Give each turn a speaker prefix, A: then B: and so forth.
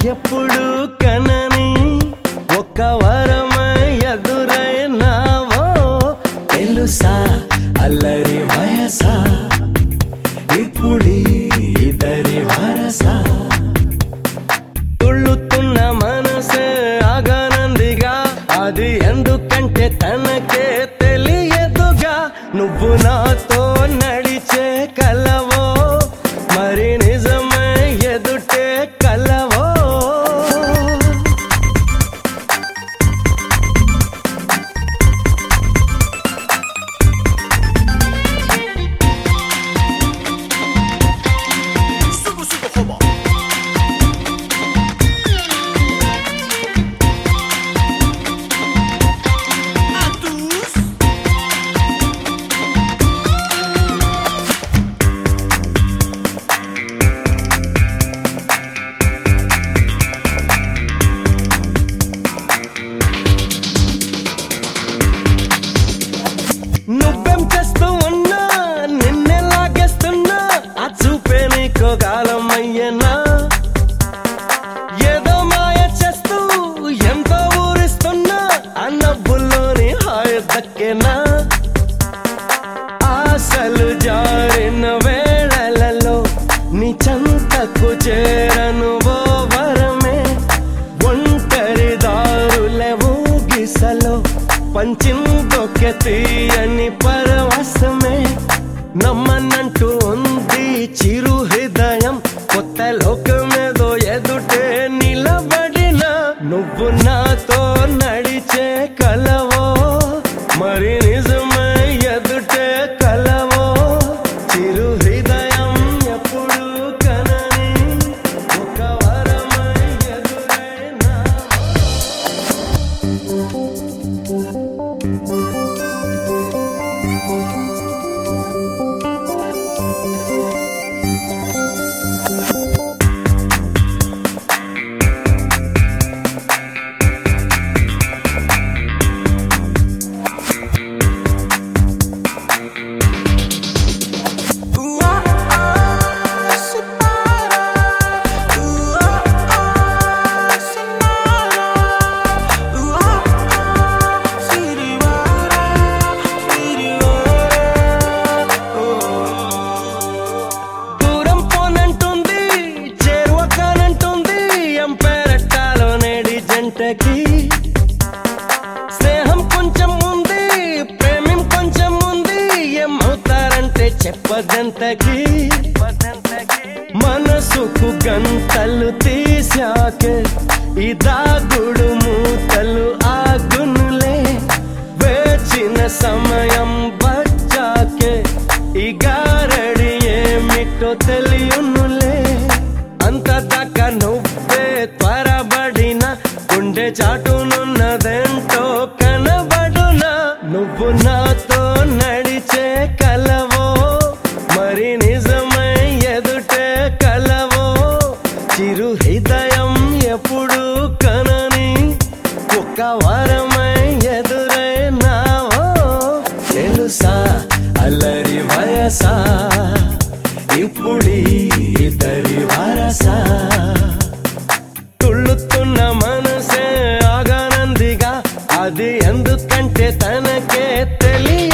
A: ఎప్పుడు కనని ఒక్క వరమై ఎదురైనావో తెలుసా అల్లరి వయసా ఇప్పుడి ఇద్దరి వరసా తుళ్ళుతున్న మనసే ఆగనందిగా అది ఎందుకంటే తనకే తెలియదుగా నువ్వు నాతో నడిచే కలవో మరి నిజమే ఎదుటే కలవో
B: Sugu sugu hoba. Atus.
A: నువ్వేం చేస్తూ ఉన్నా నిన్నే లాగేస్తున్నా ఆ చూపే నీకో గాలం అయ్యేనా ఏదో మాయ చేస్తూ ఎంతో ఊరిస్తున్నా ఆ నవ్వుల్లోని హాయి దక్కేనా ఆశలు జారిన వేళలలో నీ చంతకు చేరను ఓ వరమే ఒంటరి దారులే ఊగిసలో పంచిందొక్క తీయని పరవశమే నమ్మనంటూ ఉంది చిరు హృదయం కొత్త లోకమేదో ఎదుటే నిలబడిన నువ్వు నాతో నడిచే కలవో మరి నిజమే ఎదుటే కలవో చిరు హృదయం ఎప్పుడు కనని ఒక వరమై ఎదురైనా దూరం పోనంటుంది చేరువ కానంటుంది ఎంపెరట్టాలో నేడి జంటకి స్నేహం కొంచెం ఉంది ప్రేమం కొంచెం ఉంది ఏమవుతారంటే చెప్పదంతకి మనసుకు గంటలు తీశాకే ఈ దాగుడు మూతలు ఆగునులే వేచిన సమయం వచ్చాకే ఈ గారడి ఏమిటో తెలియనులే అంత దాకా నువ్వే త్వరబడిన గుండె చాటునున్నదేంటో కనబడునా నువ్వు నాతో నడిచే కలవో మరి నిజమై ఎదుటే కలవో చిరు హృదయం ఎప్పుడు కనని ఒక్క వరమై ఎదురైనావో తెలుసా అల్లరి వయసా ఇప్పుడి ఇద్దరి వరసా తుళ్ళుతున్న మనసే ఆగనందిగా అది ఎందుకంటే తనకే తెలియ